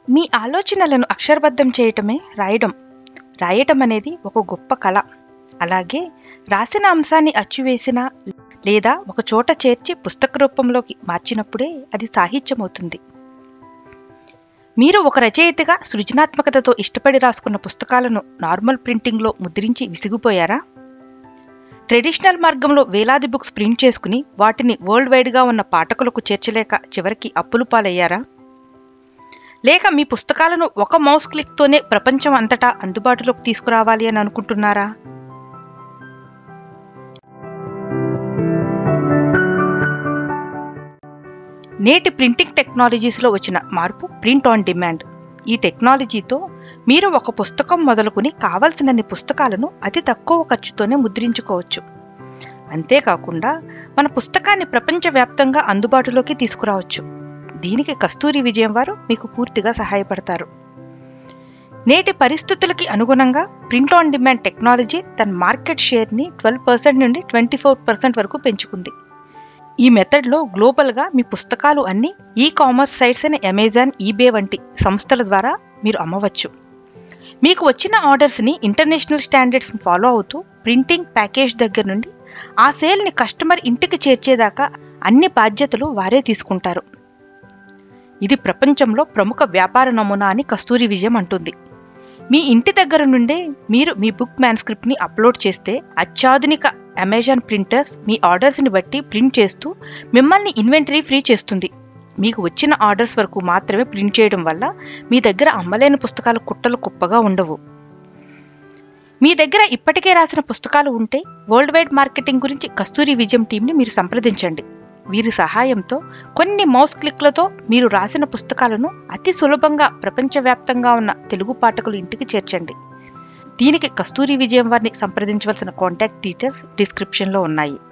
మీ ఆలోచనలను అక్షరబద్ధం చేయటమే రాయడం రాయటం అనేది ఒక గొప్ప కళ అలాగే రాసిన అంశాన్ని అచ్చువేసిన లేదా ఒక చోట చేర్చి పుస్తక రూపంలోకి మార్చినప్పుడే అది సాహిత్యం అవుతుంది మీరు ఒక రచయితగా సృజనాత్మకతతో ఇష్టపడి రాసుకున్న పుస్తకాలను నార్మల్ ప్రింటింగ్లో ముద్రించి విసిగిపోయారా ట్రెడిషనల్ మార్గంలో వేలాది బుక్స్ ప్రింట్ చేసుకుని వాటిని వరల్డ్ వైడ్గా ఉన్న పాఠకులకు చేర్చలేక చివరికి అప్పులు పాలయ్యారా లేక మీ పుస్తకాలను ఒక మౌస్ క్లిక్తోనే ప్రపంచం అంతటా అందుబాటులోకి తీసుకురావాలి అని అనుకుంటున్నారా నేటి ప్రింటింగ్ టెక్నాలజీస్లో వచ్చిన మార్పు ప్రింట్ ఆన్ డిమాండ్ ఈ టెక్నాలజీతో మీరు ఒక పుస్తకం మొదలుకుని కావలసినన్ని పుస్తకాలను అతి తక్కువ ఖర్చుతోనే ముద్రించుకోవచ్చు అంతేకాకుండా మన పుస్తకాన్ని ప్రపంచవ్యాప్తంగా అందుబాటులోకి తీసుకురావచ్చు దీనికి కస్తూరి విజయం వారు మీకు పూర్తిగా సహాయపడతారు నేటి పరిస్థితులకి అనుగుణంగా ప్రింట్ ఆన్ డిమాండ్ టెక్నాలజీ తన మార్కెట్ షేర్ని ట్వెల్వ్ పర్సెంట్ నుండి ట్వంటీ ఫోర్ పర్సెంట్ వరకు పెంచుకుంది ఈ మెథడ్లో గ్లోబల్గా మీ పుస్తకాలు అన్ని ఈ కామర్స్ సైట్స్ అయిన అమెజాన్ ఈబే వంటి సంస్థల ద్వారా మీరు అమ్మవచ్చు మీకు వచ్చిన ఆర్డర్స్ని ఇంటర్నేషనల్ స్టాండర్డ్స్ ఫాలో అవుతూ ప్రింటింగ్ ప్యాకేజ్ దగ్గర నుండి ఆ సేల్ని కస్టమర్ ఇంటికి చేర్చేదాకా అన్ని బాధ్యతలు వారే తీసుకుంటారు ఇది ప్రపంచంలో ప్రముఖ వ్యాపార నమూనా అని కస్తూరి విజయం అంటుంది మీ ఇంటి దగ్గర నుండే మీరు మీ బుక్ మ్యాన్స్క్రిప్ట్ని అప్లోడ్ చేస్తే అత్యాధునిక అమెజాన్ ప్రింటర్స్ మీ ఆర్డర్స్ని బట్టి ప్రింట్ చేస్తూ మిమ్మల్ని ఇన్వెంటరీ ఫ్రీ చేస్తుంది మీకు వచ్చిన ఆర్డర్స్ వరకు మాత్రమే ప్రింట్ చేయడం వల్ల మీ దగ్గర అమ్మలేని పుస్తకాలు కుట్టలు కుప్పగా ఉండవు మీ దగ్గర ఇప్పటికే రాసిన పుస్తకాలు ఉంటే వరల్డ్ వైడ్ మార్కెటింగ్ గురించి కస్తూరి విజయం టీంని మీరు సంప్రదించండి వీరి సహాయంతో కొన్ని మౌస్ క్లిక్లతో మీరు రాసిన పుస్తకాలను అతి సులభంగా ప్రపంచవ్యాప్తంగా ఉన్న తెలుగు పాఠకుల ఇంటికి చేర్చండి దీనికి కస్తూరి విజయం వారిని సంప్రదించవలసిన కాంటాక్ట్ డీటెయిల్స్ డిస్క్రిప్షన్లో ఉన్నాయి